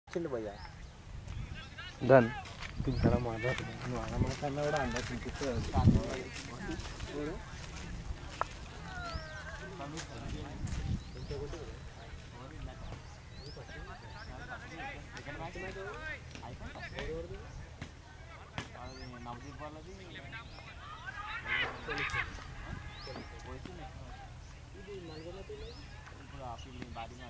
వచ్చిండు భయ్యా డన్ ఇక్కడ మాట్లాడుతున్నాను నువ్వు అలా మాట్లాడినా కూడా అందరికి వినిపిస్తుంది నవదీప్ వాళ్ళది ఇప్పుడు ఆ field batting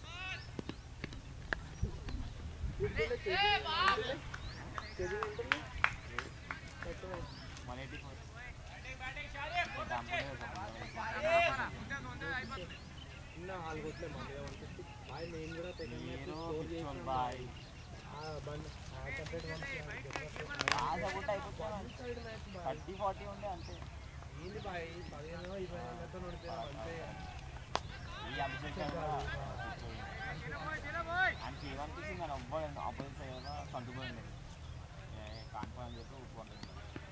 one eighty four చిన్న హాల్ కొట్లే మళ్ళీ ఏమనిపిస్తుంది బాయ్ నేను కూడా మీరు స్కోర్ చేసిన బాయ్ బండి కంప్లీట్ థర్టీ ఫార్టీ ఉండే అంతే ఏంది బాయ్ పదిహేను ఇరవై నెలలతో నడిపోయాం అంతే ఈ అభిషేక్ ఆయనకి ఏమనిపించింది అని అవ్వడు ఆపోజిట్ సైడ్ కదా కంటుపోయింది కాన్ఫర్ అని చెప్పి ఒప్పుకుంటుంది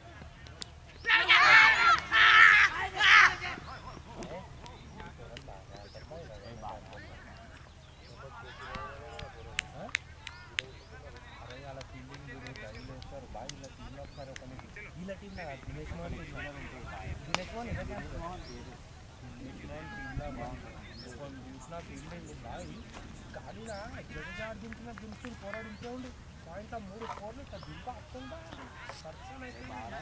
అరే అలా ఫీల్డింగ్ ట్రైల్ చేస్తారు బాగా ఇలా టీంలో ఒకసారి ఒక వీళ్ళ టీంలో దినేష్ మోహన్ దినేష్ మోహన్ ఇలా చేస్తారు దినేష్ మోహన్ టీంలో బాగుంటుంది కొన్ని చూసిన ఫీల్డింగ్ బాగా గాలినా జడేజా దించిన దించి పోరాడు ఇంకే ఉండి పాయింట్ మూడు స్కోర్లు ఇట్లా దింప వస్తుందా పర్సన్ అయితే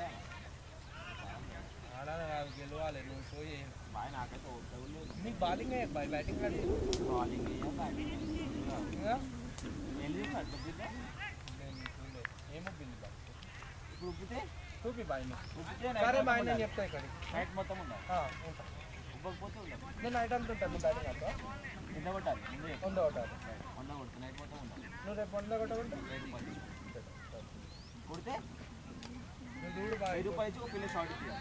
ఆడాలి కాదు గెలవాలి నువ్వు షో చేయాలి బాయ్ నాకైతే ఓడలేదు లేదు నీకు బౌలింగ్ బాయ్ బ్యాటింగ్ ఆడి బౌలింగ్ బ్యాటింగ్ ఇంకా వెళ్ళి చూపిద్దా నేను చూడలే. ఏమో బిల్లు బాయ్ ఇప్పుడు ఉప్పితే చూపి బాయ్ నువ్వు ఉప్పితే సరే నైట్ బాయ్ మొత్తం నేను ఉండాలి. చెప్తా ఇక్కడికి నైట్ మొత్తం ఉండాలి ఆ, ఉంటా ఉప్పకపోతే ఉండదు నేను నైట్ అంతా ఉంటాను నువ్వు బ్యాటింగ్ అంతా ఎంత కొట్టాలి ముందే చెప్పు. వంద ఒకటాలి వంద కొడుతుంది నైట్ మొత్తం ఉండాలి నువ్వు రేపు వంద కొట్టకుంటే వెయ్యి రూపాయలు కొడితే నువ్వు చూడు బాయ్ వెయ్యి రూపాయలు ఇచ్చి ఒక పిల్ల షార్ట్ ఇచ్చి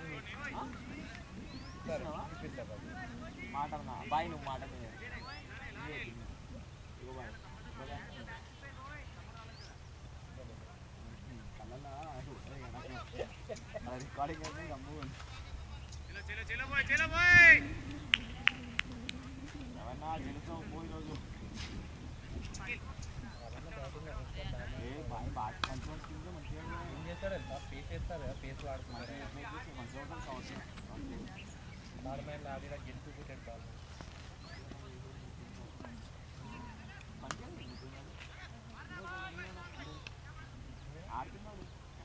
సరే ఇస్తున్నావా? ఇప్పిస్తా బాయ్ మాట అన్నా బాయ్ నువ్వు మాట మీద ఇదిగో ఇది. ఇదిగో బాయ్ ఇదిగో బాయ్. కళ్ళల్లో అది ఉంటుంది కదా. అలా రికార్డింగ్ అయితే గమ్ము ఉంది. ఎవరన్నా గెలుస్తాం పో ఈరోజు ఏ బాయ్ బాగా మంచిగా ఉంటుంది మంచిగా ఉంది. ఏం చేస్తాడు తెలుసా పేస్ చేస్తారు కదా పేస్ వాడుతున్నారు మంచిగా ఉంది, మంచిగా ఉంటుంది సంవత్సరం బాల్ మ్యాన్ ఆడిన గెలుపు పెట్టాడు బాల్ మంచిగా ఉంది. ఆడుతున్నాడు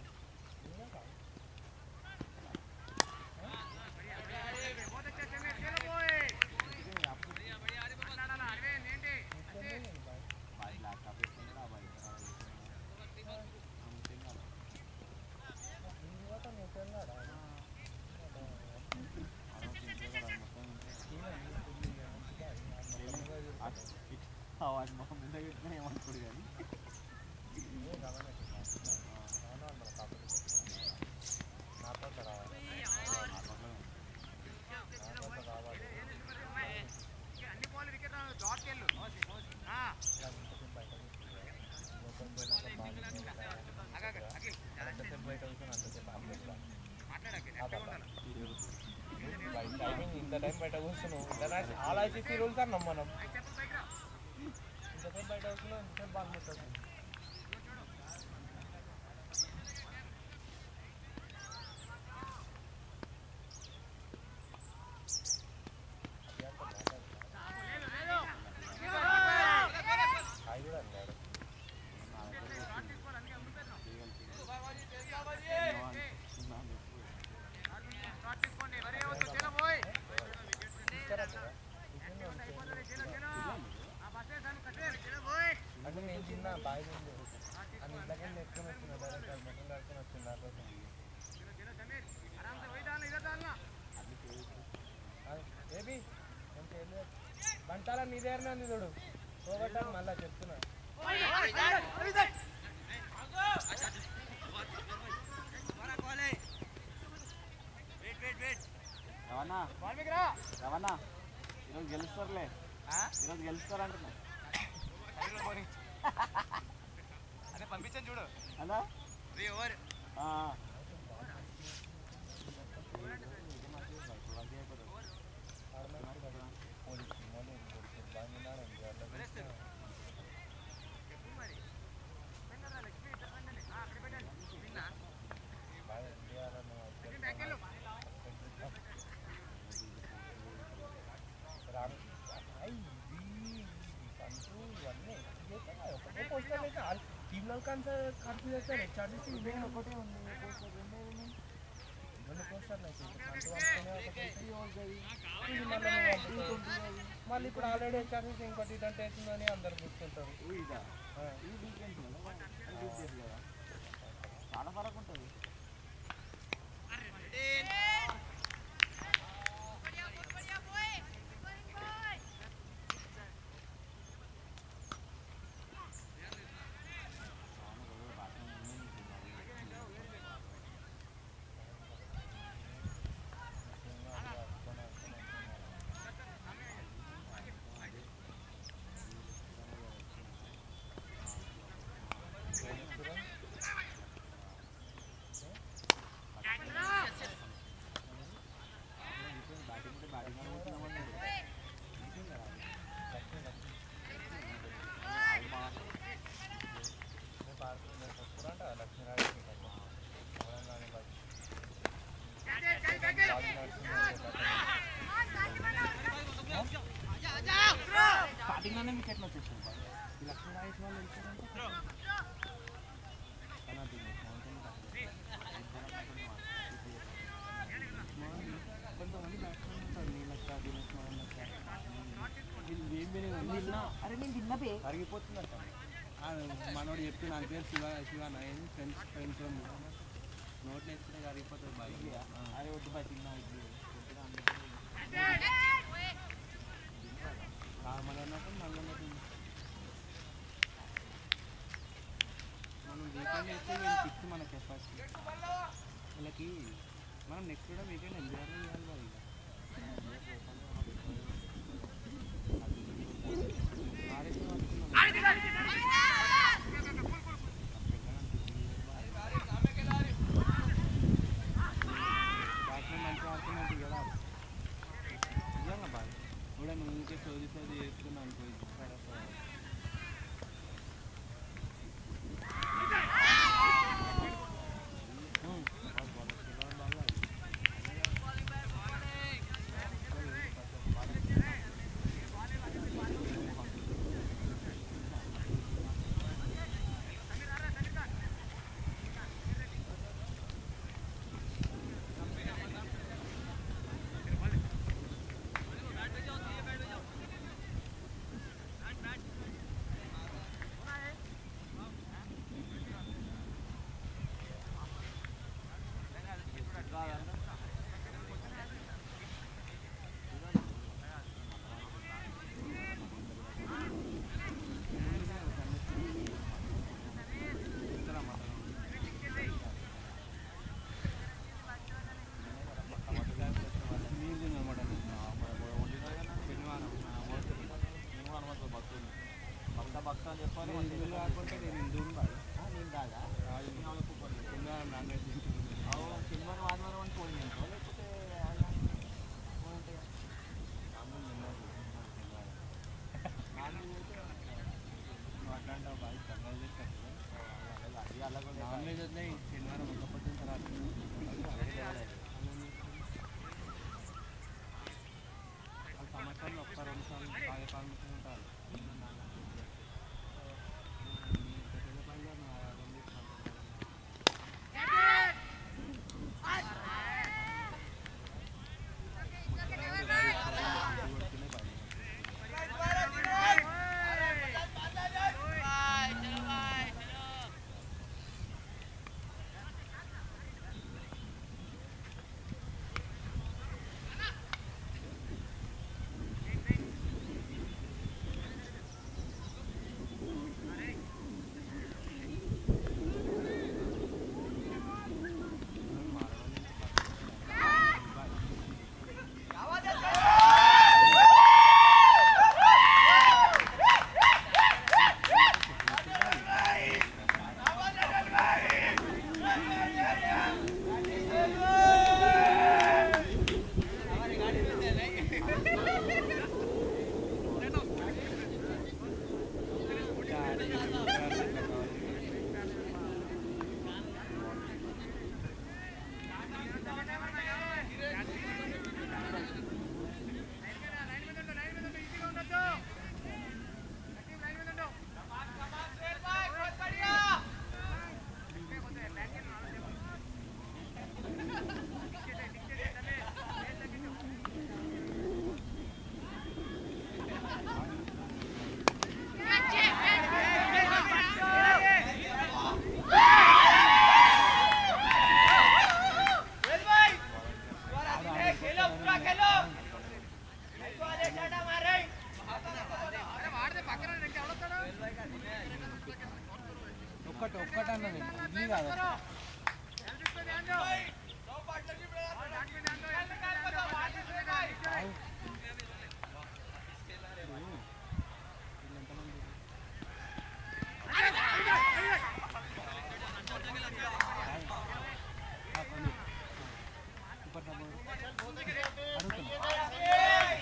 బాయ్ ల్యాప్టాప్ వేసుకున్నాడు ఆ బాయ్ వాడి మొహం మీద పెట్టినా ఏమనుకోడు కానీ నాతో రావాలి నాతో రావాలి టైమింగ్ ఇంత టైం బయట కూర్చున్నావు ఇంటర్నేషనల్ ఆల్ ఐసీసీ రూల్స్ అన్నాం మనం ఇంతసేపు బయట కూర్చున్నావు ఇంతసేపు బాల్ ముట్టదు హాయ్ కూడా అన్నాడు అంటే నేను చిన్న బాయ్ ఉంది అని ఇంట్లోకెళ్ళి ఎత్తుకొని వచ్చిన డైరెక్ట్ అది మెటల్ కడుకొని వచ్చింది నా కోసం బేబీ నేను చేయలేదు బంటాల నీ దగ్గరనే ఉంది చూడు పోగొట్టాను మళ్ళీ చెప్తున్నా రవన్నా రవన్నా ఈరోజు గెలుస్తారులే ఈరోజు గెలుస్తారంటున్నా అదే పంపించాను చూడు అలా త్రీ ఓవర్ ఆ. పోలీస్ మోనీ బాగా పోస్టర్ అయితే టీంలో కాన్స ఖర్చు చేస్తారు హెచ్ఆర్సీసీ నేను ఒకటే ఉంది పోస్టర్ రెండే ఉన్నాయి రెండు పోస్టర్లు అయితే ఫ్రంట్ పంపుతూనే ఒకటి ఈ ఓల్గది ఇది మళ్ళీ నువ్వు పంపుతావు. మళ్ళీ ఇప్పుడు ఆల్రెడీ హెచ్ఆర్సీసీ ఇంకోటి ఇదంటే అవుతుందని అందరు చూస్తుంటారు ఇదా ఆ. ఇది వీకెండ్ కదా అది వీకెండ్ కదా చాలా ఫరక్ ఉంటుంది బ్యాటింగ్ ఉంటే బ్యాటింగ్ ఆడుకుంటున్నామన్నాడు అది మా రేపు ఆడు- రేపు వస్తున్నారంట లక్ష్మీనారాయణ తెలంగాణ బాగా స్టార్టింగ్లోనే మీకు ఎట్లా వచ్చేసింది బాల్ ఈ లక్ష్మీనారాయణ వాళ్ళు వెళ్తారంటే కన్నా కొంతమంది బ్యాట్స్మెన్ ఉంటారు నీ లెక్క దినేష్ మోహన్ లెక్క వీళ్ళు ఏం తిన్నా అరే నేను తిన్నా పే కరిగిపోతుందంట ఆ, మనోడు చెప్తే నా పేరు శివ శివ నయన్ ఫ్రెండ్స్ ఫ్రెండ్స్ నోట్లో వేసుకుంటే కరిగిపోతుంది బాగా అరే వద్దు బాయ్ తిన్నా ఇది నార్మల్ అన్నప్పుడు మళ్ళీ అన్నప్పుడు మనం వీకెండ్ అయితే వీళ్ళు ఫిక్స్ మన కెపాసిటీ వీళ్ళకి మనం నెక్స్ట్ కూడా వీకెండ్ ఎంజాయ్ చేయాలి బాగా ఇక ఆడేసి పట్టుకున్నాం. బ్యాట్స్మెన్ మంచిగా ఆడుతున్నట్టు కదా నిజంగా బాగా కూడా నువ్వు ఊరికే సోది సోది చేస్తున్నావు అనుకో ఇక్కడ మీరు తిన్నమాట శనివారం భక్త భక్త అని చెప్పాలి నేను హిందువు కాకపోతే నేను హిందువుని బాగా నేను కాదా రాజు శనివారం నాన్ వెజ్ అవును శనివారం ఆదివారం అని పోయింది అనుకో లేకపోతే అట్లాంటి బాగా కంగారు చేస్తారు అలాగే నాన్ వెజ్ వదిలే శనివారం ఒక పొద్దున్న తర్వాత వాళ్ళు సంవత్సరంలో ఒక్క రెండు సార్లు తాగే పర్మిషన్ ఉంటారు ఒక్కటి ఒక్కటి అన్నది ఇడ్లీ కాదు ఆగు. వీళ్ళు ఎంతమంది? ఆగు. ఆ, పండు. సూపర్ సబ్బు. అడుగుతున్నా.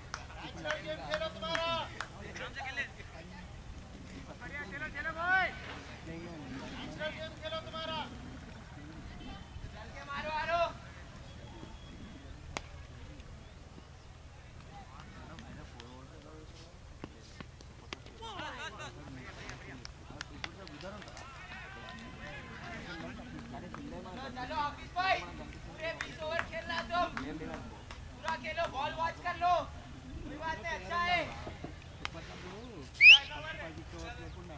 సూపర్ సబ్బు ఫస్ట్ పది ఓవర్ లేకుండా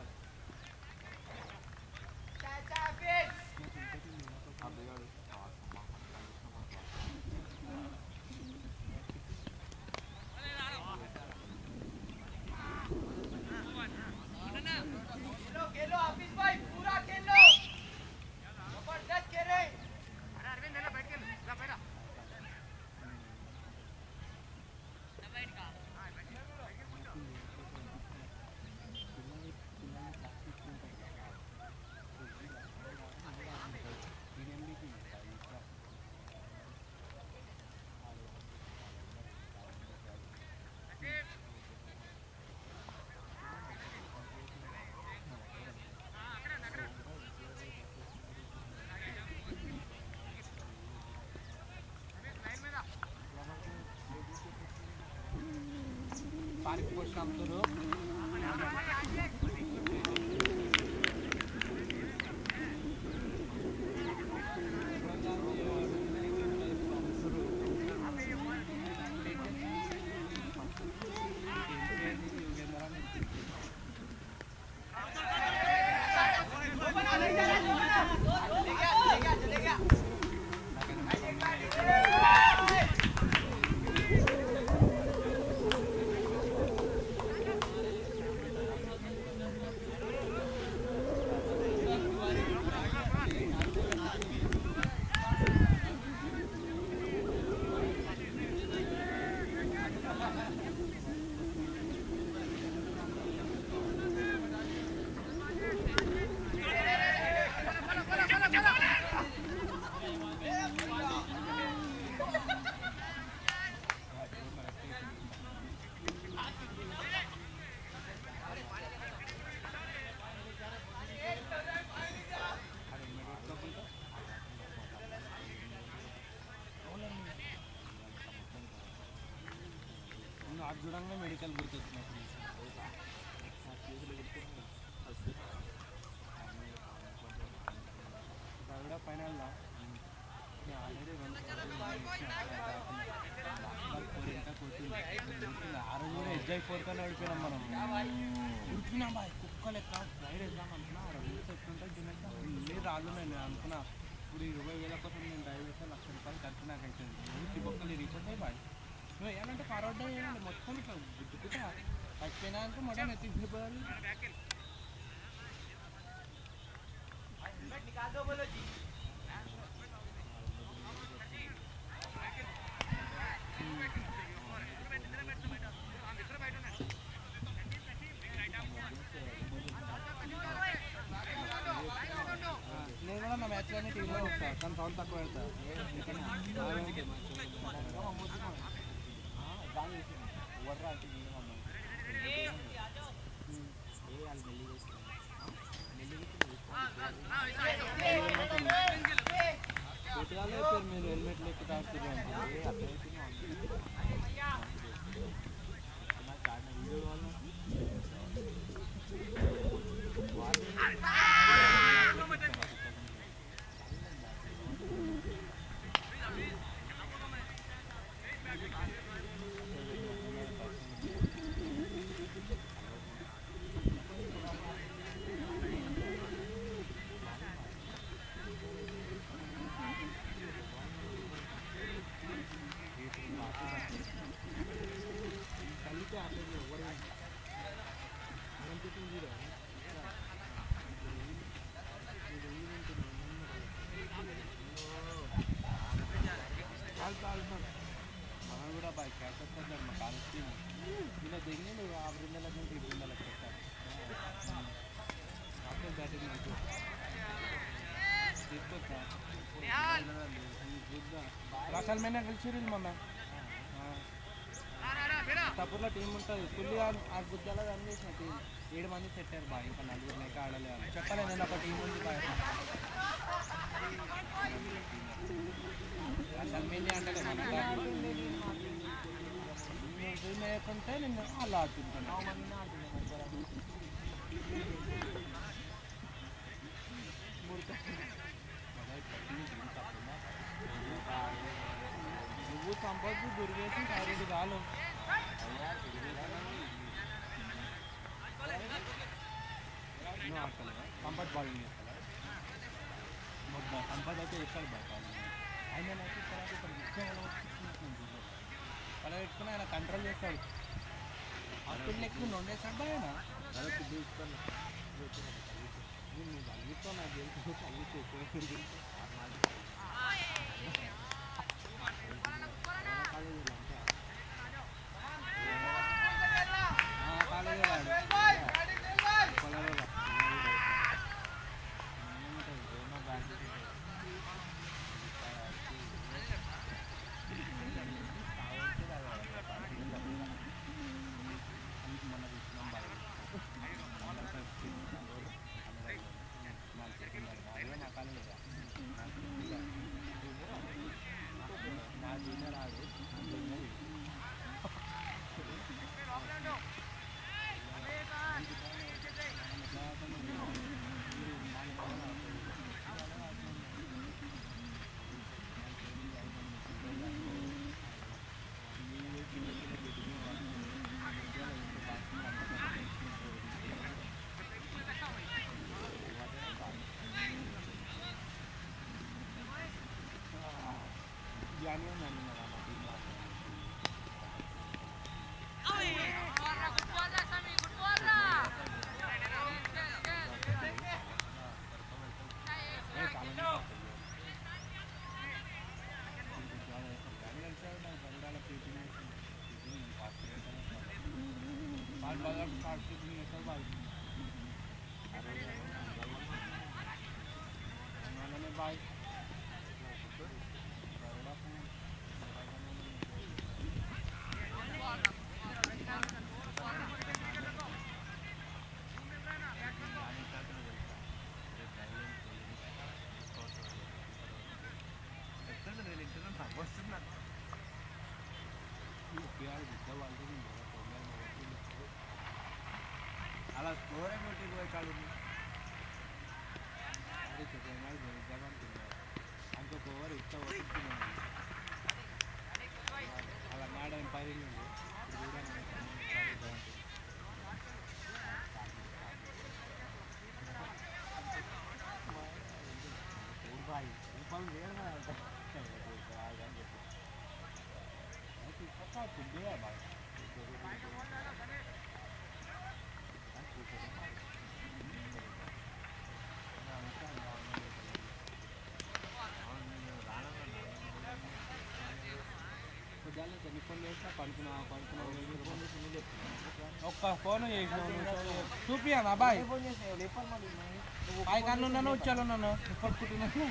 పార్క్ పోస్ట్ అమ్ముతారు నాకు చూడంగా మెడికల్ గుర్తొచ్చినాయి కూడా ఫైనల్ ఆల్రెడీ రెండు ఆ రోజు కూడా ఎస్ఐ ఫోర్ కన్నా ఓడిపోయినాం మనం ఉరికినాం బాయ్ కుక్క లెక్క రైడ్ వేద్దాం అనుకున్నా ఆడ రూల్స్ ఎట్లుంటాయి తినట్టు అన్ని రాళ్ళు నేను అనుకున్నా ఇప్పుడు ఇరవై వేల కోసం నేను డ్రైవ్ చేస్తే లక్ష రూపాయలు ఖర్చు నాకు అవుతుంది ఊరికి బొక్కలు ఇరిగిపోతాయి బాయ్ నువ్వు ఏమంటే పరోటా చేయండి మొత్తం ఇట్లా గుద్దుకుంటా పచ్చిపోయినాక మొదలు ఎత్తి దిగిపోవాలి నేను కూడా నా మ్యాచ్లన్నీ టీవీలో చూస్తా కానీ సౌండ్ తక్కువ పెడతా కొత్తగానే చెప్పారు మీరు హెల్మెట్ లెక్క తాగుతారు దిగిండు ఆ బృందాలకు నుంచి ఈ బృందాలకు పెట్టారు అప్పుడు బ్యాటింగ్ మంచి తీసుకొచ్చా రసల్ మీద గెలిచిరు మొన్న తప్పులో టీం ఉంటుంది ఫుల్ ఆ గుద్దలో రన్ చేసిన టీం ఏడు మంది పెట్టారు బాగా ఇంకా నలుగురు లేక ఆడలేదు చెప్పలే నేను ఒక టీం ఉంది బాగా అసలు మీద అంటే కదా మన టీం వేయకుంటే నేను వాళ్ళు ఆడుతుంటాను నువ్వు సంపత్తు దుర్గేసి సైరెడ్ కాలు నువ్వు ఆడతలేవా సంపత్ బాలింగ్ చేస్తావా మొత్తం సంపత్ అయితే ఎక్కడ బాగా ఆయన నాకు తర్వాత ఇక్కడ ఇష్టం అలా పెట్టుకుని ఆయన కంట్రోల్ చేస్తాడు హాస్పిటల్ ఎక్కువ ఉండేసాడు బాగా ఆయన అదొక తీసుకొని నేను తగ్గిస్తా నాకు తెలుసు తగ్గిస్తే ఎక్కువ కాలేజీ వాడు కొలరాడు. ఏముంటది? ఏమో బ్యాంక్ మొన్న తీసుకున్నాం బాగా నా జూనియర్ ఆడు జానీ ఉన్నాను నా టీంలో బాయ్ అలా స్కోర్ కొట్టి పోయి కాదు ఇంకొక ఓవర్ ఇట్లా వస్తున్నాను అలా మేడం పైరింగ్ ఉంది ఇప్పుడు చూడండి బాగుంటుంది పొద్దున్న టెలిఫోన్ చేసినా పడుకున్నా పడుకున్నా ఒక్క ఫోన్ చేసిన చూపియాను అబ్బాయి బాయ్ కన్ను ఉన్నాను వచ్చాను ఉన్నాను పట్టుకుంటున్నాను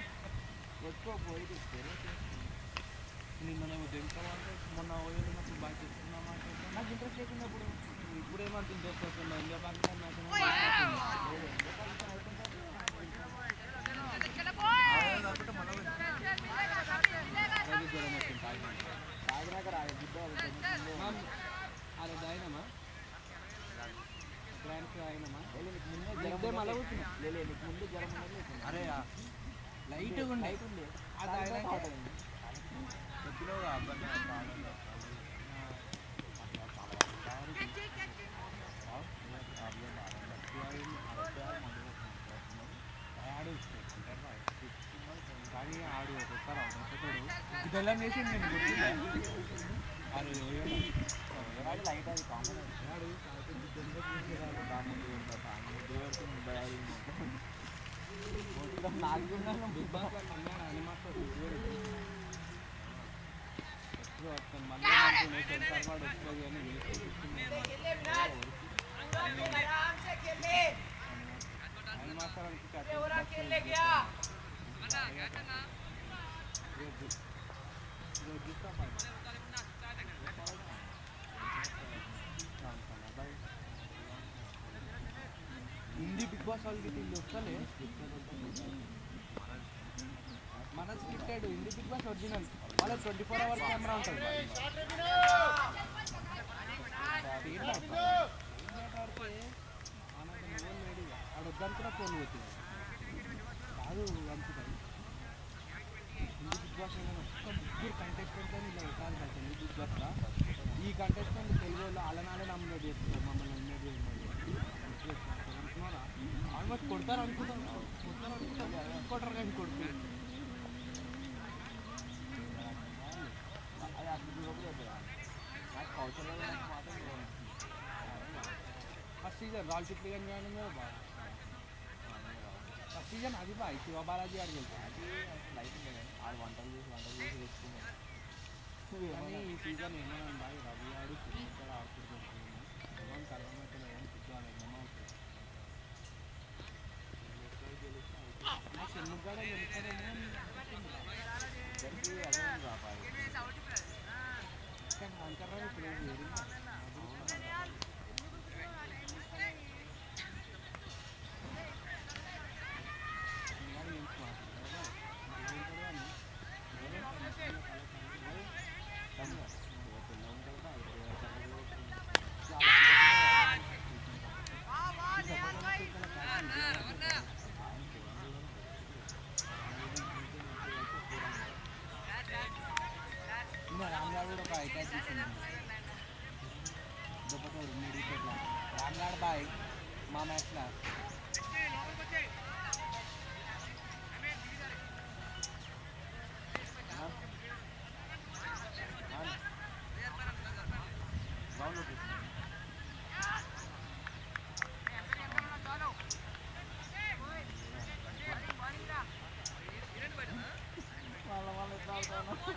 నిన్న తెలుసుకోవాలంటే మొన్న పోయినప్పుడు బాగా చెప్తున్నామా నాకు ఇంట్రెస్ట్ లేకున్నప్పుడు ఇప్పుడేమంత ఇంట్రెస్ట్ వస్తుంది ఇండియా పాకిస్తాన్ మ్యాచ్ జ్వరం వచ్చింది తాగినాక అది తాగినామా గ్రాండ్స్ తాగినామా ఇద్దరు మళ్ళీ కూర్చున్నా అరే లైట్గా ఉండే అది తాగినాక చెప్పినావుగా అబ్బాయి ఆడు కానీ ఆడు ఒక్కొక్కరు ఒక్కొక్కడు బెల్లం చేసి నేను గుర్తుందా ఆడు లైట్ అది కామన్ ఆడు నాకు బిగ్ బాస్ అన్నాడు అని మాత్రం ఇప్పుడు వస్తాను మళ్ళీ అనుకునే సెన్సార్ వాడు వస్తుంది అని ఆయన మాత్రం అనుకుంటే హిందీ బిగ్ బాస్ వాళ్ళకి వీళ్ళు వస్తలే మన scripted Hindi Bigg Boss original వాళ్ళ ట్వంటీ ఫోర్ అవర్స్ కెమెరా ఉంటుంది ఆడ వద్దని కూడా ఫోన్ పోతుంది కాదు అనుకుంటాను హిందీ బిగ్ బాస్ ఒక్క ముగ్గురు కంటెస్టెంట్ అని ఇలా పెట్టాలి కదా హిందీ బిగ్ బాస్లో ఈ కంటెస్టెంట్ తెలుగు వాళ్ళు అలనాడే నామినేట్ చేస్తున్నారు మమ్మల్ని నామినేట్ చేస్తున్నారు ఆల్మోస్ట్ కొడతారు అనుకుంటాం కొడతారు అనుకుంటాం కొట్టరు కానీ కొడుతుంది అది అప్పుడు చూడకూడదు నాకు కౌశల్య మాత్రం ఫస్ట్ సీజన్ రాల్ చిప్లి కానీ కానీ బాగా ఫస్ట్ సీజన్ అది బాగా శివ బాలాజీ గారు వెళ్తారు అది లైఫ్ ఉంది కానీ ఆడు వంటలు చేసి వంటలు చేసి తెచ్చుకున్నాడు కానీ ఈ సీజన్ ఏమైనా బాగా రవి ఆడు సినిమా ఆడుకుంటున్నాను ఏమని కలవనట్టు లేదని కూర్చోవాలి ఏమో అవుతుంది నా చెన్నుగాడ గెలుస్తాడేమో ఇద్దరికి అదే ఉంది రాపాయి కానీ అంకర్రావు ఇప్పుడు ఏం వేరు రామ్గాడ్ కూడా ఒక ఐటాక్ తీసుకుంది దెబ్బతోడు మిడిల్ పెట్ల రామ్గాడ్ బాయ్ మా మ్యాచ్లో వాళ్ళ వాళ్ళు ఎట్లా ఆడుతున్నారు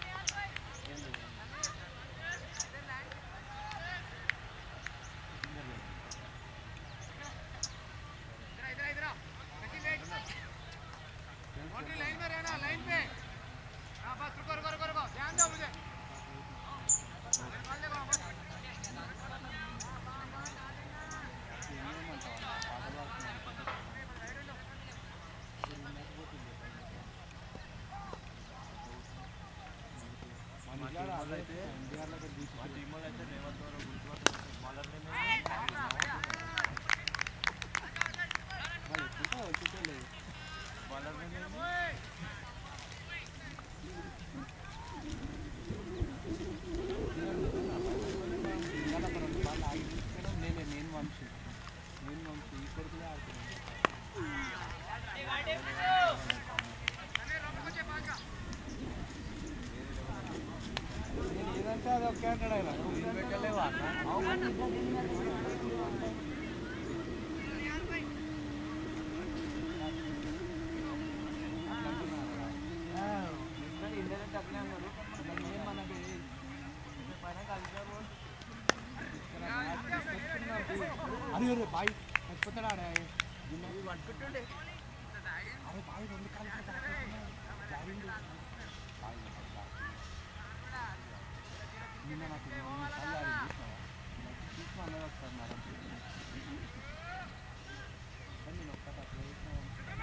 అయితే ఎన్టీఆర్లో మా టీం వాళ్ళు అయితే రేవంత్ వారు గుర్తుపట్టారు వాళ్ళని వాళ్ళు ఎక్కువ వచ్చేటే లేదు వాళ్ళని ఇవాళ మనం వాళ్ళు ఆగి చూసుకోవడం నేనే నేను వంశీ నేను వంశీ ఈ కొడుకులే ఆడుతున్నాను నేను ఏదంటే అది ఒకే అంటాడు ఆయన నేను పెట్టలేవా ఇండియన్ అట్లే ఉన్నారు మనకి పైన కలిసారు అరే అరే బాయ్ చచ్చిపోతాడా ఆడ పట్టుకుంటుండే అరే బాయ్ రెండు కాలు జారిండు నిన్న నాకు రెండు సార్లు ఆడింది చూసినావా చూసిన అన్నది ఒకసారి మరి కానీ నేను ఒక్కటి అట్లా చేసిన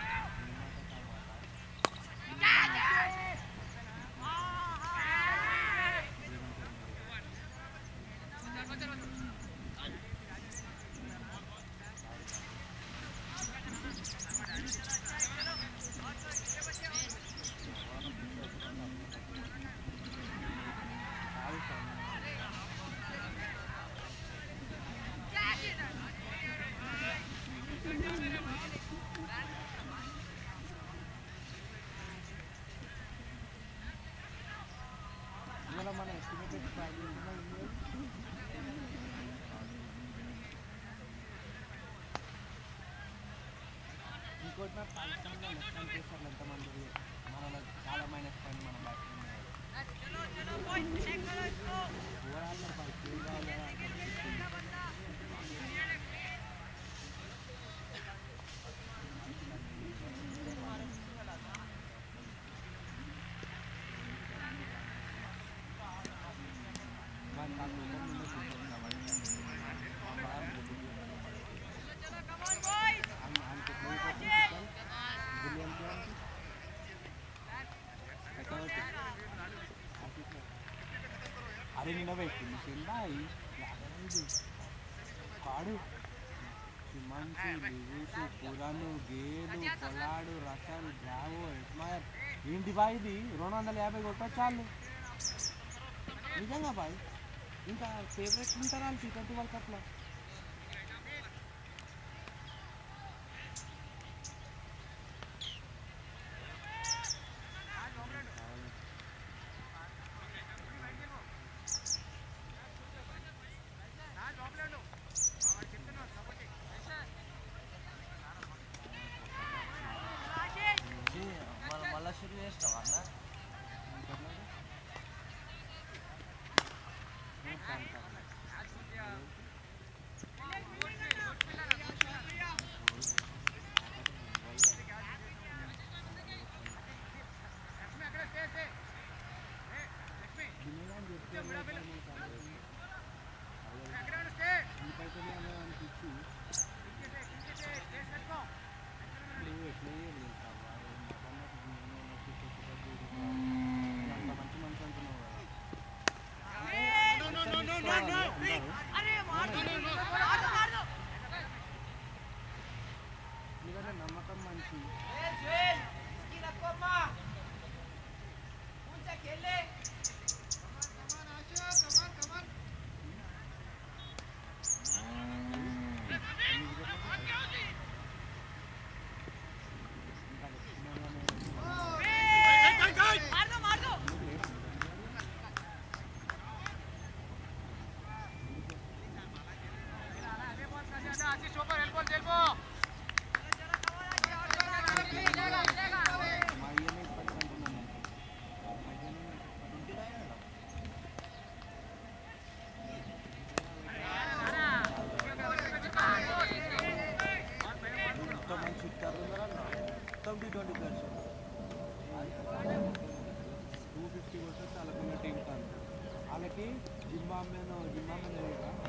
కాదు సార్ ఇవాళ మన ఎస్టిమేటెడ్ ప్రైస్ ఇంకోటి నాకు పాకిస్తాన్లో లెఫ్ట్ హ్యాండ్ చేస్తారు ఎంతమంది మనలో చాలా మైనస్ పాయింట్ మన బ్యాట్స్మెన్ అరే నిన్న పెట్టింది కింద ఇది కాడు మంచి లివ్స్ పురాను గేలు పొలాడు రసాలు డ్రావో ఎడ్మైర్ ఏంటి బాయ్ ఇది రెండు వందల యాభై కొట్టొచ్చాలు నిజంగా బాయ్ ఇంకా ఫేవరెట్ ఉంటారా టీ ట్వంటీ వరల్డ్ కప్లో మనం మళ్ళీ షురు చేస్తాం అన్న నమ్మకం మంచి మా ఇయ్యనే ఇప్పటికి అంటున్నాను మా ఇయ్యనే ఎంత మంచి ఇస్తారు మొత్తం T twenty players two fifty versus వాళ్ళకున్న టీం కాదు వాళ్ళకి జింబాంబేనో జింబాంబే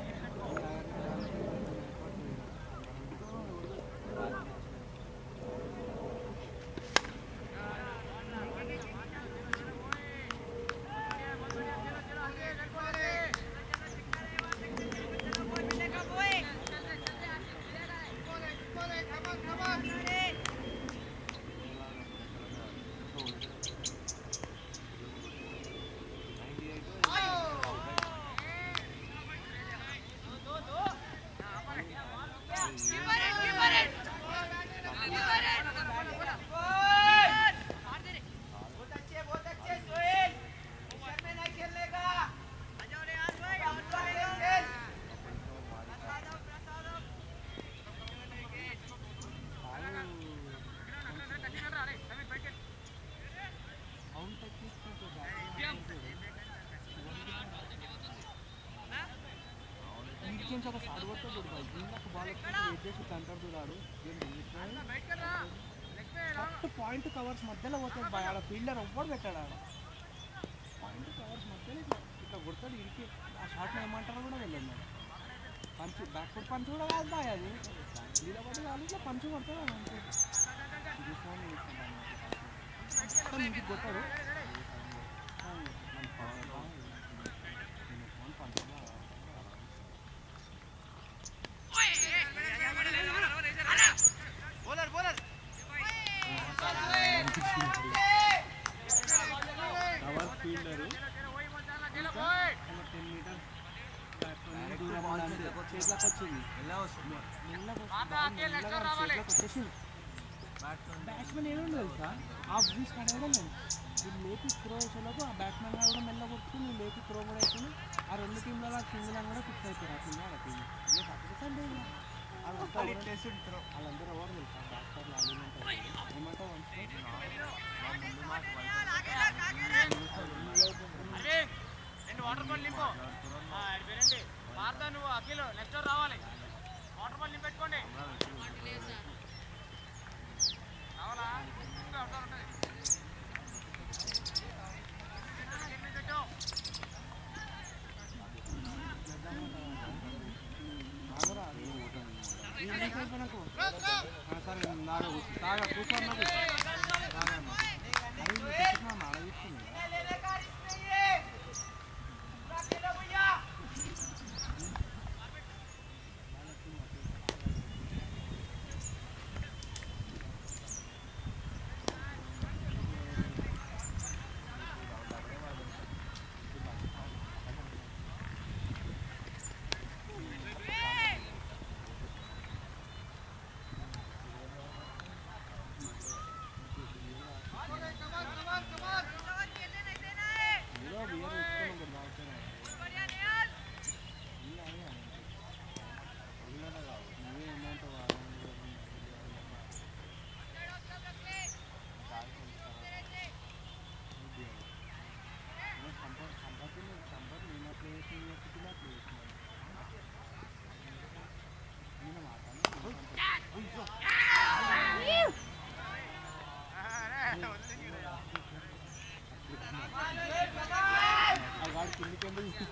అవును ఇంకేం ఒక సాడు కొట్టాడు ఇందాక బాల్ వెయిట్ చేసి కంటారు చూడాడు కరెక్ట్ పాయింట్ కవర్స్ మధ్యలో పోతాడు బాయ్ ఆడ ఫీల్డర్ ఎవ్వడు పెట్టాడు ఆడ పాయింట్ కవర్స్ మధ్యలో ఇట్లా ఇట్లా కొడతాడు ఇరికి ఆ షాట్ని ఏమంటారో కూడా వెళ్ళదు మరి పంచ్ బ్యాక్ ఫుట్ పంచ్ కూడా కాదు బాయ్ అది నిలబడి వాళ్ళు ఇట్లా పంచ్ కొడతాడు అది అంతే ఇది ఫోన్ తీసుకుంటాను మొత్తం ఇంటికి కొట్టాడు phone punch cover fielder ten metres దూరం ఉండాలి. చేతిలోకి వచ్చింది మెల్లగా వస్తుంది. మెల్లగా చేతిలోకి వచ్చేసింది బ్యాట్స్మెన్ ఏముంది తెలుసా ఆఫ్ బీస్ కడగడం వీళ్ళు లేపి త్రో వేసేలోపు ఆ బ్యాట్స్మెన్ గారు కూడా మెల్ల కొట్టుకుని వీళ్ళు లేపి త్రో కూడా అవుతుంది ఆ రెండు టీంల సింగిల్ అని కూడా ఫిక్స్ అయిపోయారు ఆ సింగిల్ ఆ టీం ఇక పట్టుకుంటే వాళ్ళందరూ ఎవరు తెలుసా డాక్టర్లు అలీమెంట్ ఏమంటావు ఆడ కూర్చో తాగా కూర్చోన్నా తాగమ్మా అది కూర్చున్నాను ఆడ కూర్చుంది ఏదో బియ్యం ఇచ్చుకొని ఒకటి తాగుతాను ఇలా అయ్యా నువ్వే ఏమంటావు సంపత్ సంపత్ సంపత్ నేను అట్లా చేసి నేను అట్లా అట్లా చేసినాను నేను ఆ వాడి కిందికి ఎందుకు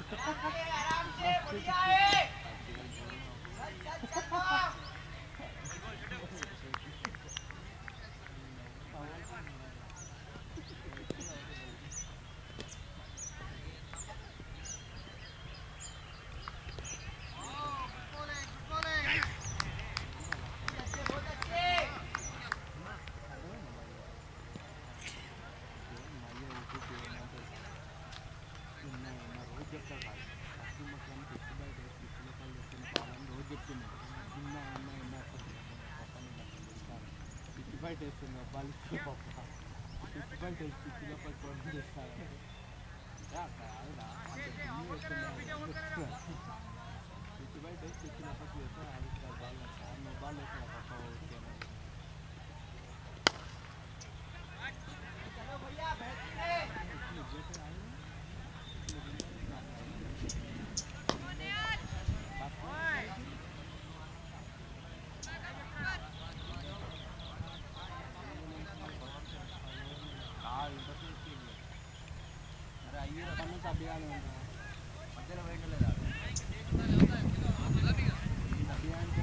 రోజు చెప్తాను రోజు చెప్తున్నాను ఇన్నా ఇన్నా ఇన్నా పిచ్చి బయట వేస్తున్నా బలిస్తే పప్ప పిచ్చి బయట వేసి పిచ్చిలో పట్టుకోవడం చేస్తాను పిచ్చి బయట వేసి పిచ్చిలో పట్టు చేస్తాను అది బాగా నువ్వు బాగా వేసిన పప్ప ఓకే అరే అయ్యో పన్ను సభ్యాలు మధ్యలో వేయట్లేదా సభ్యానికి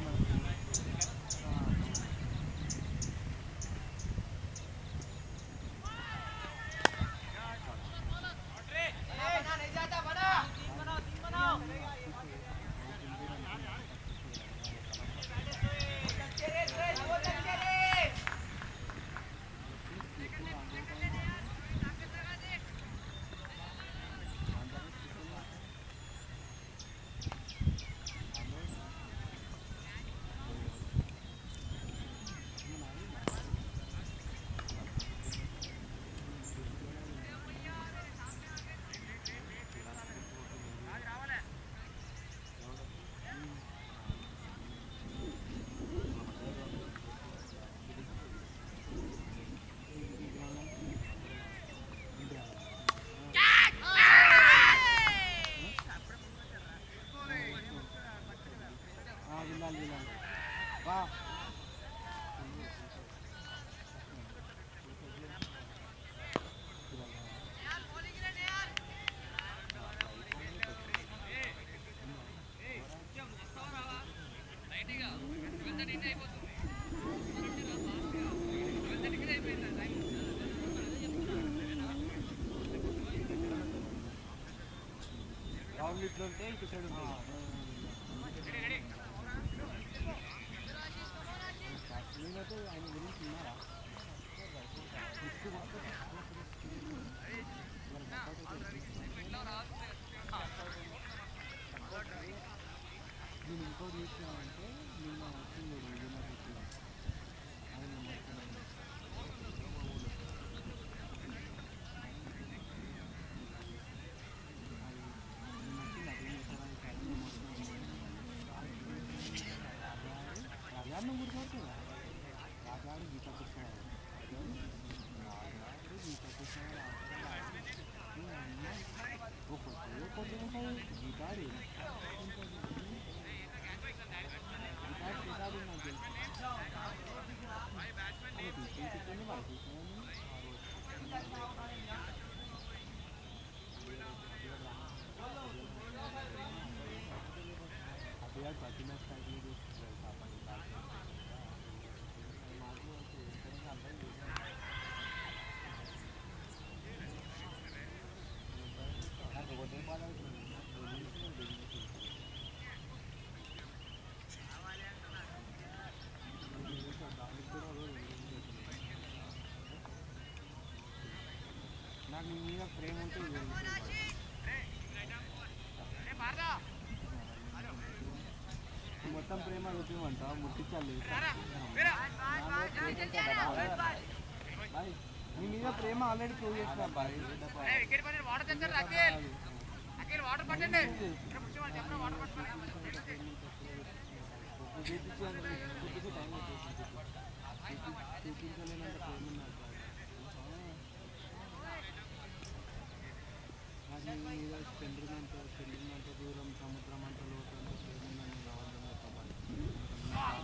వినాలి వినాలి వా రౌండ్ ఇట్లా ఉంటే ఇటు సైడ్ నేనైతే ఆయన గురించి ఉన్నారా నేను ఇంకోటి చూసినామంటే నిన్న వచ్చింది రోజున ఆయన రాజాన్ని గుర్తుపడుతుందా రాజాడు గీత కృష్ణవాడు రాజాడు గీత కృష్ణవాడు ఒక్కొక్కరు ఒక్కొక్కరు ఉంటాయి గీతాడి గీతాడి గీతాడి నాకు తెలుసు అది తీసుకుని తిప్పండి వాళ్ళు తీసుకుని అప్పుడు ప్రతి మ్యాచ్ కంటిన్యూ చేస్తున్నారు కాబట్టి నాకు నీ మీద ప్రేమ ఉంటే ఇది జరుగుతుంది. మొత్తం ప్రేమ చూపించమంట ముట్టించాలి బాయ్ నీ మీద ప్రేమ ఆల్రెడీ ప్రూవ్ చేసిన బాయ్ చూపించలేనంత ప్రేమ ఉంది నాకు నాకు నీ మీద చంద్రునంత చంద్రునంత దూరం సముద్రం అంత లోతు అంత ప్రేమ ఉందని కావాలని ఒక బాయ్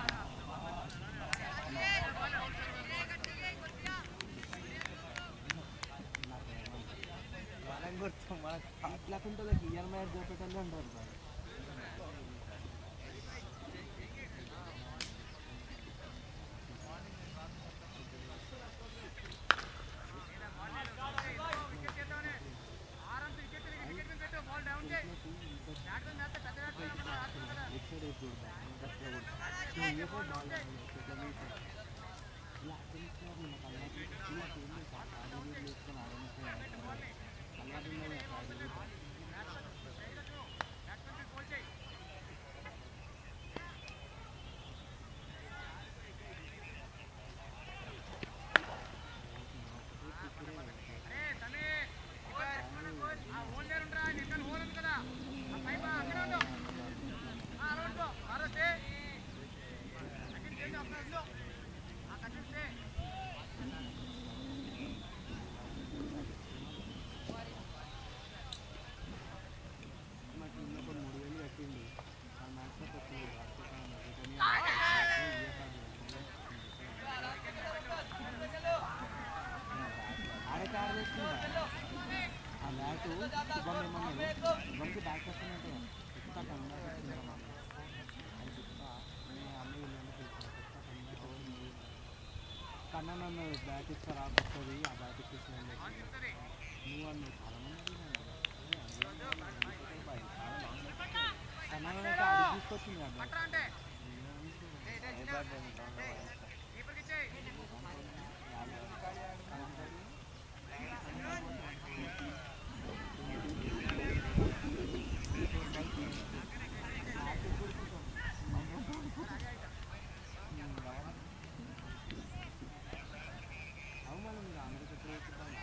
మనం గుర్తు మనకు ఇట్లాకుంటే ఇయర్ మ్యాచ్ చూపెట్టాలి అంటారు బాయ్ నాకు ఉన్నప్పుడు మూడు వేలు కట్టిండు ఆ మ్యాచ్లో వచ్చింది ఆడే ఆడ చేసుకుంటా ఆ మ్యాచ్ శుభం ఏమన్నాడు శుభంకి బ్యాక్ వస్తుందంటే చెప్తా కన్నా అది చెప్తా నేను అన్నయ్య ఇల్లు చెప్తా కన్నా కన్నా నన్ను బ్యాట్ ఇస్తారా వస్తుంది ఆ బ్యాట్ ఇప్పిస్తాను నువ్వు అన్నావు చాలా మంది కన్నా అయితే అడిగి తీసుకొచ్చింది కదా అవును మనం మీరు అమెరికా పోయి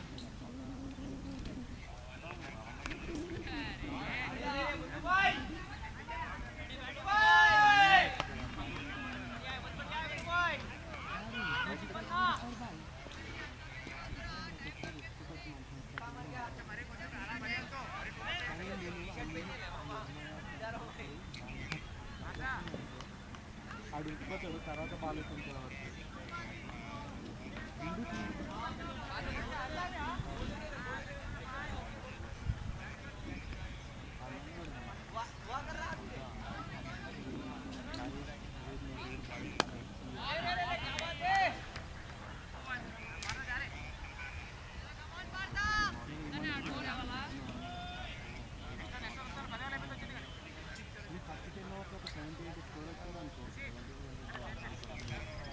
ఆడు ఉడికిపోతాడు తర్వాత బాల్ వేసుకుంటాడు వాడు. ఈ ఫస్ట్ టెన్ ఓవర్స్ ఒక సెవెంటీ ఎయిట్ స్కోర్ వచ్చాడు అనుకో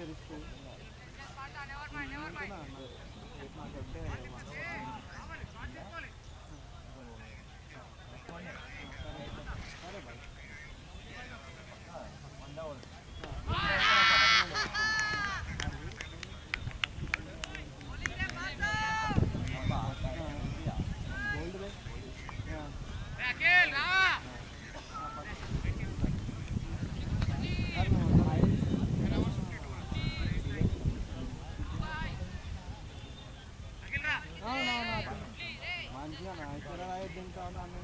రిస్క్ నాకంటే సరే బాయ్ గోల్డ్ బే మంచిగా నా ఇక్కడ తింటా ఉన్నాను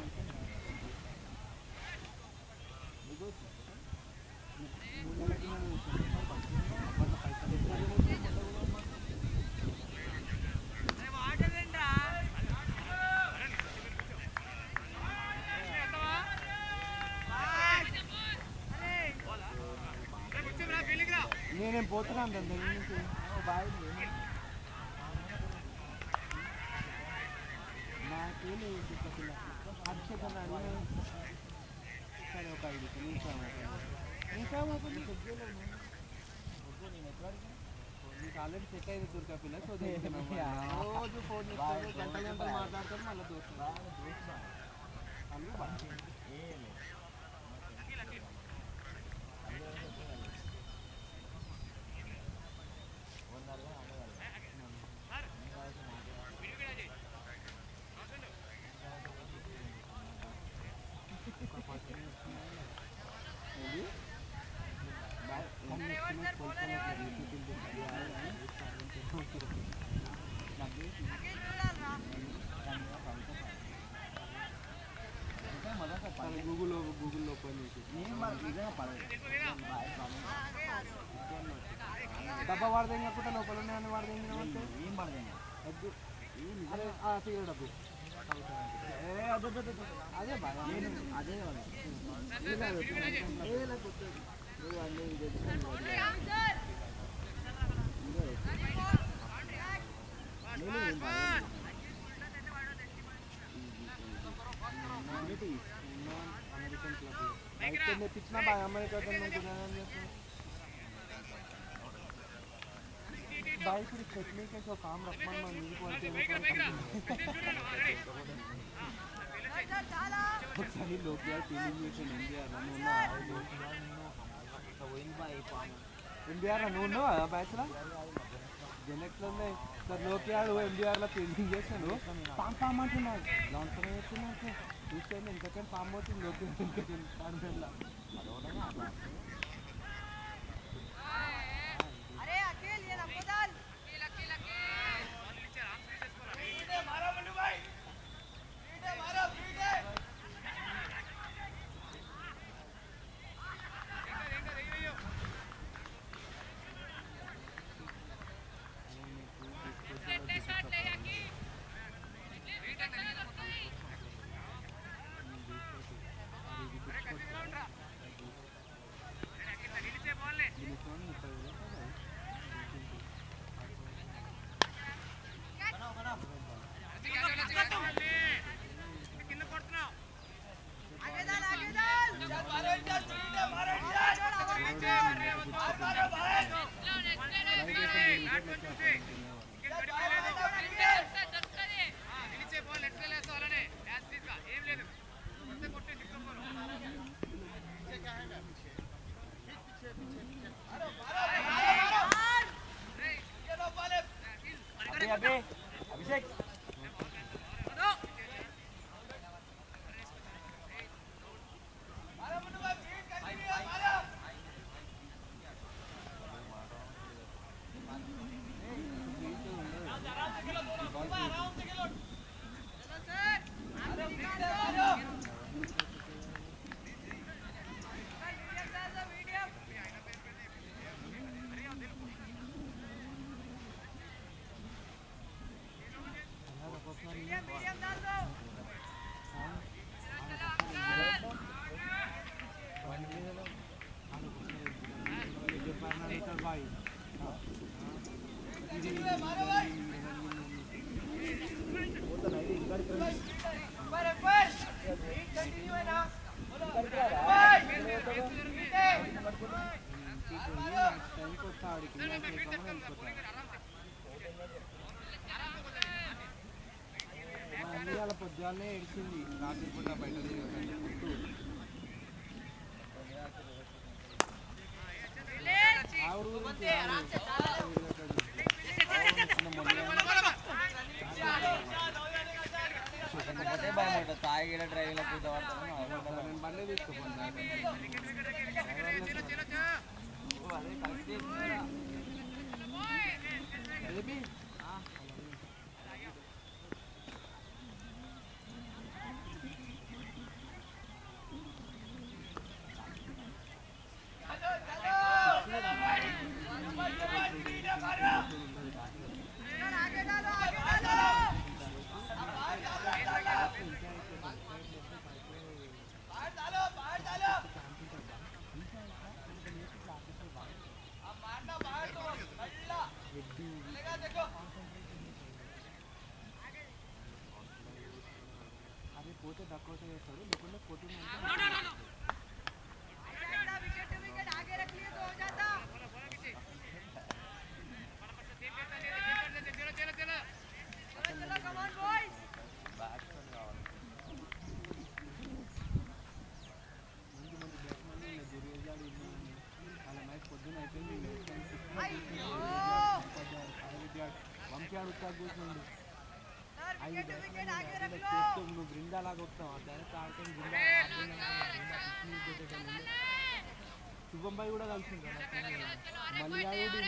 మూడు నెలలకి నేనేం పోతున్నాను దాని దగ్గర నుంచి బాయ్ నాకేం లేదు పిల్ల అభిషేక్ అన్న అడిగిన సరే ఒక ఐదు నిమిషం ఇంకా కొంచెం చెక్ చేయలేదు నీకు ఆల్రెడీ సెట్ అయింది దుర్గా పిల్ల సో రోజు ఫోన్ చేస్తాడు గంటలు గంటలు మాట్లాడతాడు మళ్ళీ దోస్తాడు గూగుల్లో గూగుల్లో ఓపెన్ చేసి డబ్బా వాడదేం కాకుండా లోపల ఉన్నాయని వాడదేం అంటే ఏం పడదు వద్దు అదే ఆ సిగరెట్ డబ్బు అదే బాగా అదే అమెరికన్ క్లబ్ అయితే తెప్పించినా బాగా అమెరికా भाई फिर चटनी के जो काम रखना मैं नहीं बोलते ఒకసారి లోక్ యార్ ఫీలింగ్ చేసిన ఎన్టీఆర్ నువ్వు ఎన్టీఆర్ నువ్వు ఉన్నావా బ్యాచ్లా జనక్స్లోనే సార్ లోక్ యాడ్ ఎన్టీఆర్లో ఫీలింగ్ చేశాను పామ్ పామ్ అంటున్నాడు లాంగ్ చేస్తున్నాడు చూస్తే ఇంకొకటి పామ్ అవుతుంది లోక్ ఇంకొకటి పాడుతుందా अरे अखिल ये नंबर डाल आगे डाल आगे डाल అభి అభి అభిషేక్ मीडियम मीडियम डाल दो టైంకి వస్తా ఆడికి మా అమ్మ ఇవాళ పొద్దుగాలనే ఏడిచింది రాత్రి పూట బయట తిరగకండి ఫుడ్ ఆ ఊరు గురించి ఒకటే భయం ఉంటుంది తాగిన డ్రైవింగ్ పూత పడతాను నేను బండి తీసుకోపోతాను అదే కరెక్ట్ బేబీ आगे डालो आगे डालो అది పోతే డక్కోట చేస్తాడు లేకుంటే కొట్టిన विकेट विकेट आगे रख लिए तो हो जाता चलो चलो कमान बॉयज బ్యాట్స్మెన్ కావాలి మంచి మంచి బ్యాట్స్మెన్ దుర్యోజాలు ఇన్నాను వాళ్ళ మ్యాచ్ పొద్దున్న అయిపోయింది అయ్యో వంశాడు ఉత్సాహ కూర్చుండు सर ఐదు विकेट विकेट आगे रख लो చేస్తూ నువ్వు బృందాలాగా వస్తావు ఆ డైరెక్ట్ ఆడితే బృందా శుభం భాయ్ కూడా కలిసింది మళ్ళీ ఆడు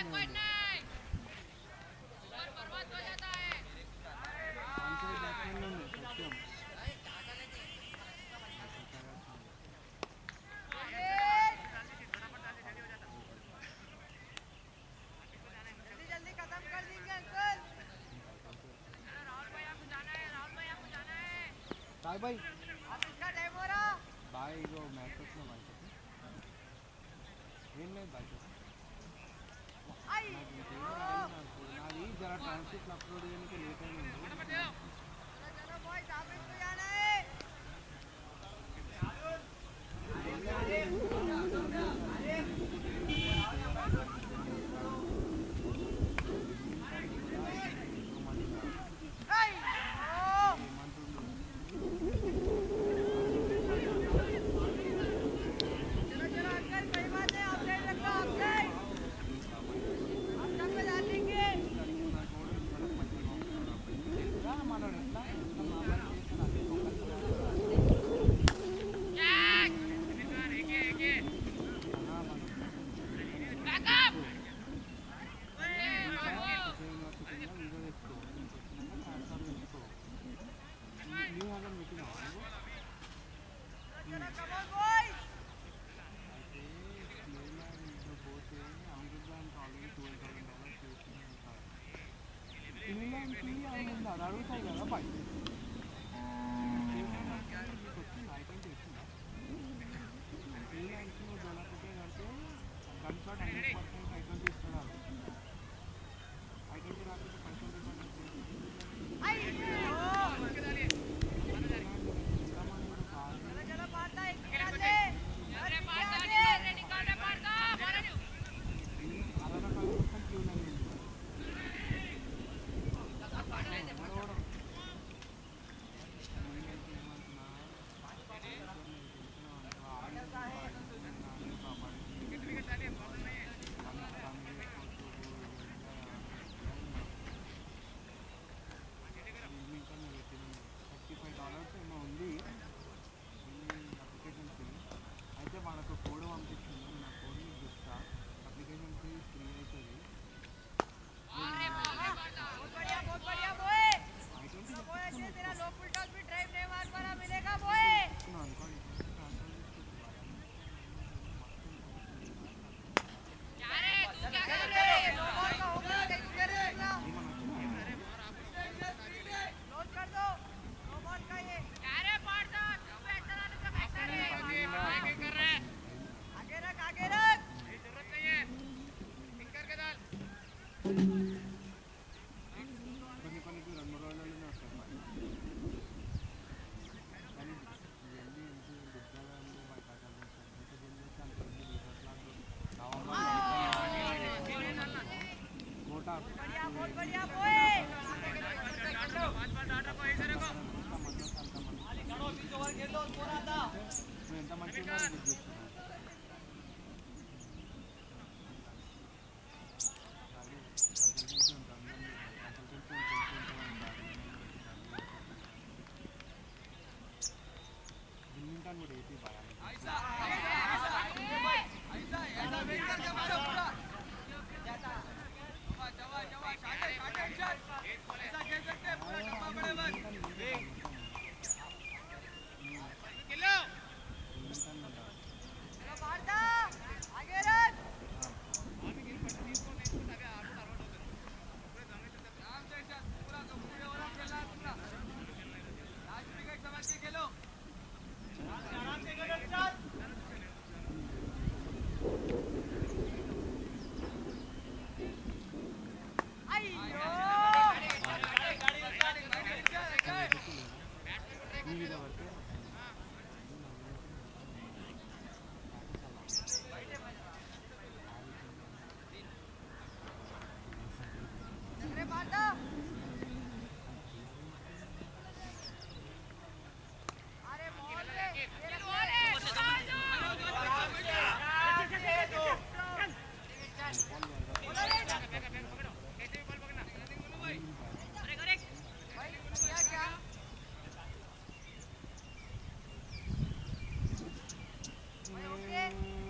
సత్యం जल्दी जल्दी खत्म कर देंगे अंकल సాయి భాయ్ अब इसका टाइम हो रहा బాయ్ ఇగో మ్యాచ్ వచ్చిన బాయ్ ఏం లేదు బాయ్ నాకు ఇంకేం రాలేదు నాకు. నాది జర ట్రాన్స్క్రిప్ట్ అప్లోడ్ చేయడానికి లేట్ అయింది चलो चलो बॉयज आप इसको जाना है Hey! Oh! चलो चलो अंकल कोई बात नहीं आप साइड रखो आप साइड आप सब पे डाल देंगे మనోడు ఎట్లా ఎట్లా మామూలు చేస్తాడు అదే चलो कम ऑन बॉयज అడుగుతాయి కదా boy gun shot hundred percent ఐట్వంటీ ఇస్తున్నాడు ఐట్వంటీ రాకపోతే పర్సెంట్ चलो चलो पाटा एक निकाल ले अरे पाटा ले निकाल पाटा అరవై మొత్తం క్యూ లైన్ बढ़िया बोए నువ్వు ఎంత మంచిగా ఉన్నారో నీకు చూస్తున్నావు. అది consultancy ఉంటుంది, అందరినీ consultancy చేసుకుంటూ ఉంటారు. బిల్లింగ్టన్ కూడా ఏపీ బాగా బిల్లింగ్టన్ ఉంటారు. चलो मारता आगे रन ఈ మీద పడితే अरे मारता अरे मोल रे ये मोल क्या क्या भाई ओके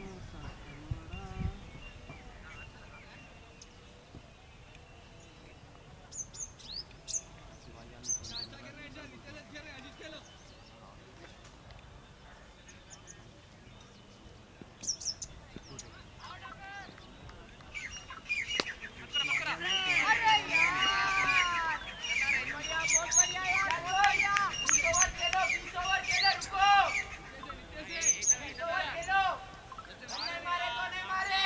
अरे यार बढ़िया बहुत बढ़िया यार बहुत बढ़िया बीस ओवर खेलो बीस ओवर खेलो रुको बीस ओवर खेलो नहीं मारे तो नहीं मारे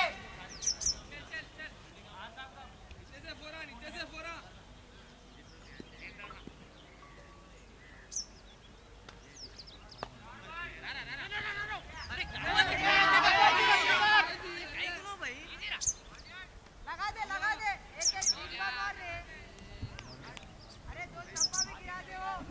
लगा दे लगा दे एक एक बीच का मार दे अरे दो चप्पा भी गिरा दे वो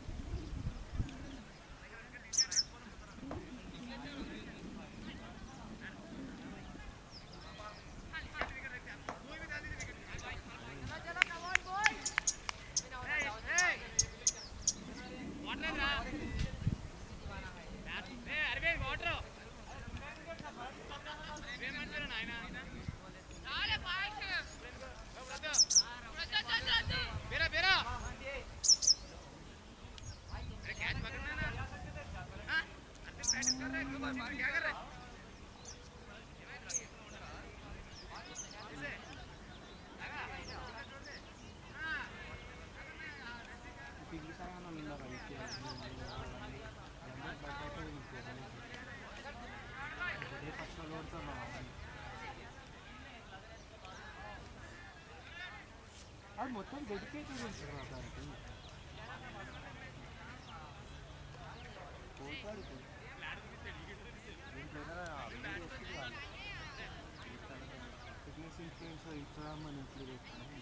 चलो चलो कम ऑन बॉयज పిగిలిసాయన్న నిన్న రైతు ఏ ఫస్ట్ కొడుతున్నా అది మొత్తం డెడికేటెడ్ ఉంటుంది రా దానికి పోతాడు ఇప్పుడు. దీంట్లో ఏదైనా వీడియో వస్తుంది కాదు. ఫిట్నెస్ ఇన్ఫ్లుయెన్స్ ఇన్స్టాగ్రామ్ అని ఇంక్లూడ్ చేస్తున్నాం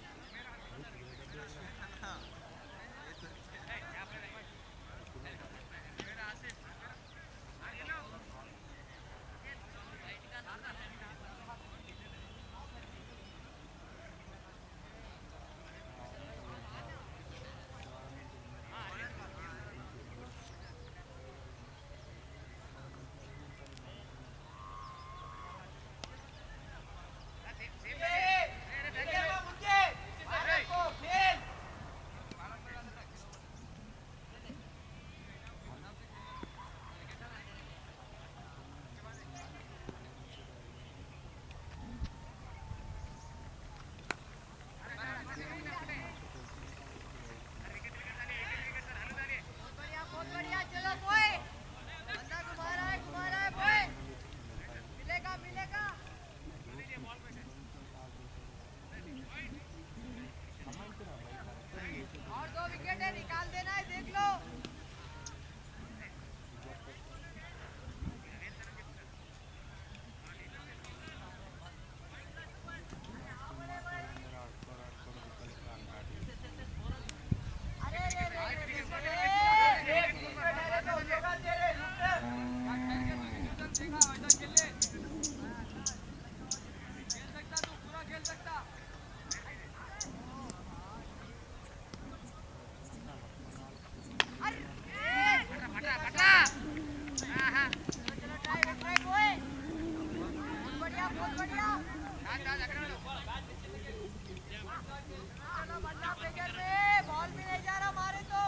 चलो बंदा प्रेशर में बॉल भी नहीं जा रहा मारे तो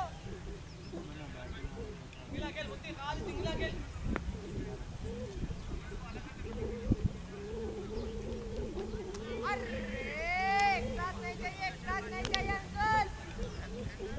अरे एक साथ नहीं चाहिए एक साथ नहीं चाहिए अंकल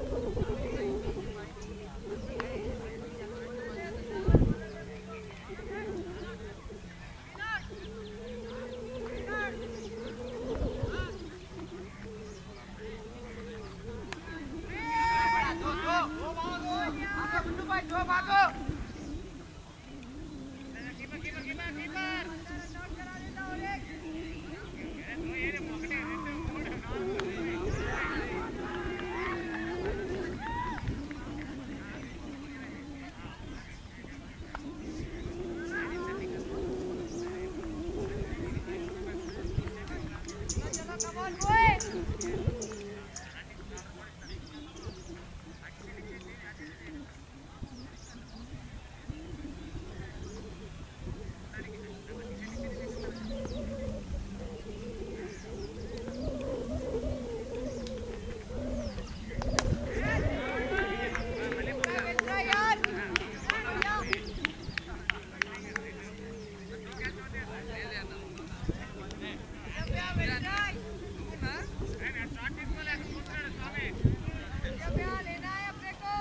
चलो कम ऑन बॉय यार लेना है अपने को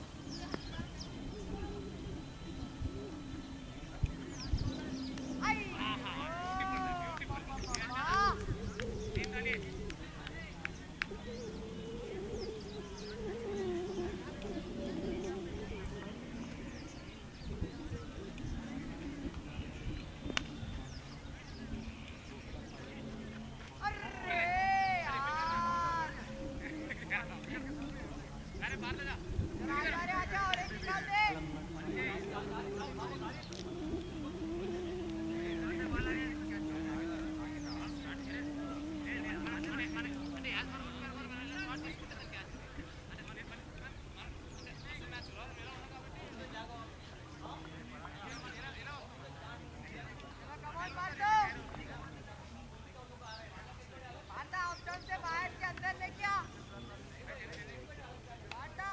आई अरे यार चला अरे आजा और एक निकाल दे चलो कम ऑन मार दो मारता ऑप्शन से बाहर के अंदर लेके आ मारता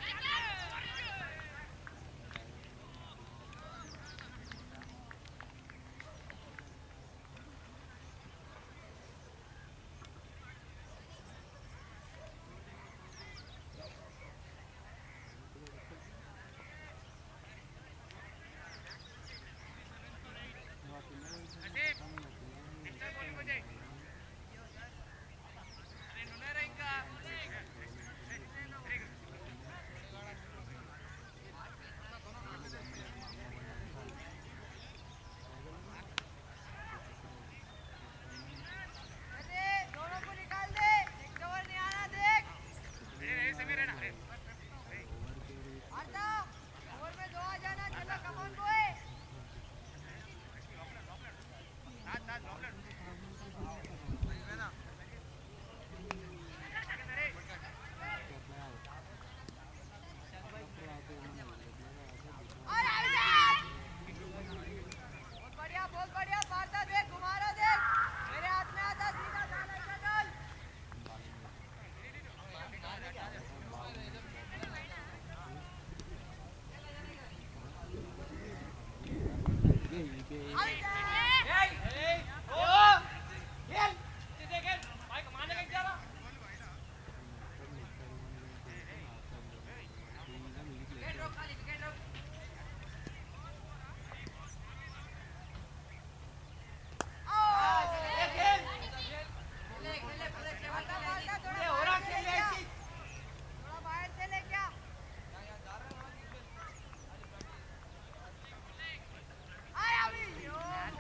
अरे दोनों को निकाल दे एक कवर नहीं आना देख मारता ओवर में दो आ जाना चलो कम ऑन बॉय अरे आजाद बहुत बढ़िया बहुत बढ़िया मारता देख घुमा रहा देख मेरे हाथ में आता सीधा डाल ऐसा डाल थोड़ा बाहर से ले क्या आया भी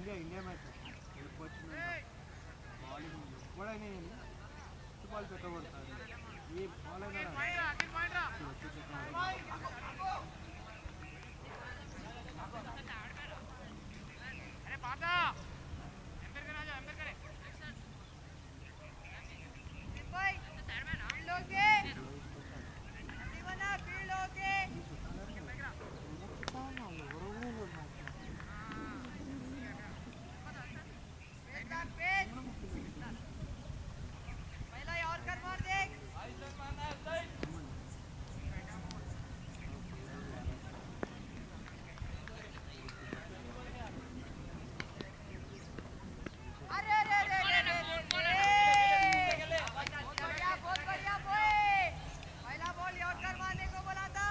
ఇండియా ఇండియా మ్యాచ్ వచ్చిందంట బౌలింగ్ ఎప్పుడైనా కానీ బాల్ పెట్టబడతారు ఏ బాల్ అయినా రాని. వచ్చి పెట్టబడతారు. भाई फील्ड ओके शिवना फील्ड ओके पेट का पेट पहला यॉर्कर मार देख अरे अरे अरे अरे अरे अरे बहुत बढ़िया बहुत बढ़िया बोए पहला बॉल यॉर्कर मारने को बोला था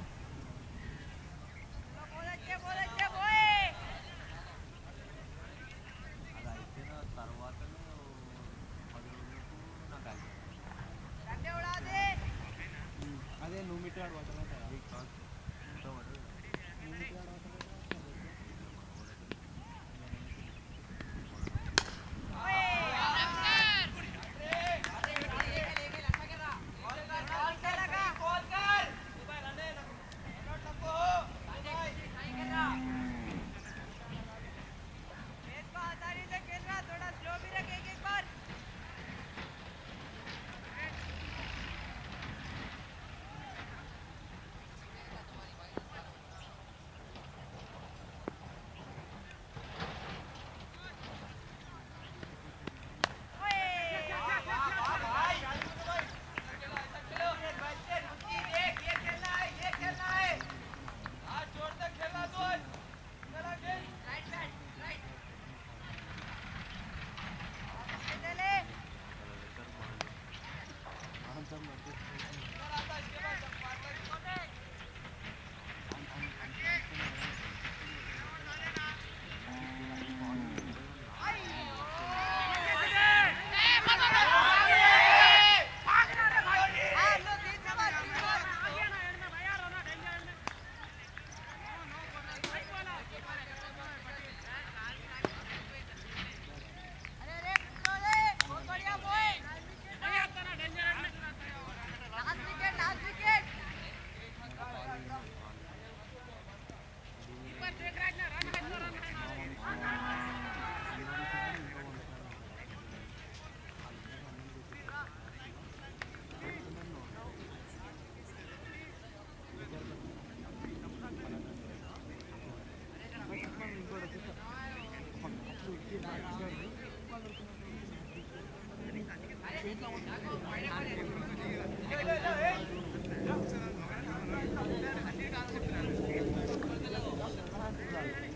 चलो बहुत अच्छे बहुत अच्छे बोए అది అయిపోయిన తర్వాతనే పది రోజులకు నాకు అయిపోయింది डंडे उड़ा दे అదే నువ్వు మిట్టాడు పట్టలేదు అది కాదు ఇంత పడదు నువ్వు మిట్టాడు పట్టలేదు से लगा कॉल कर खेल को आसानी से खेल रहा थोड़ा स्लो भी रख एक एक बार अरे अरे बहुत बढ़िया boy last wicket last wicket Thank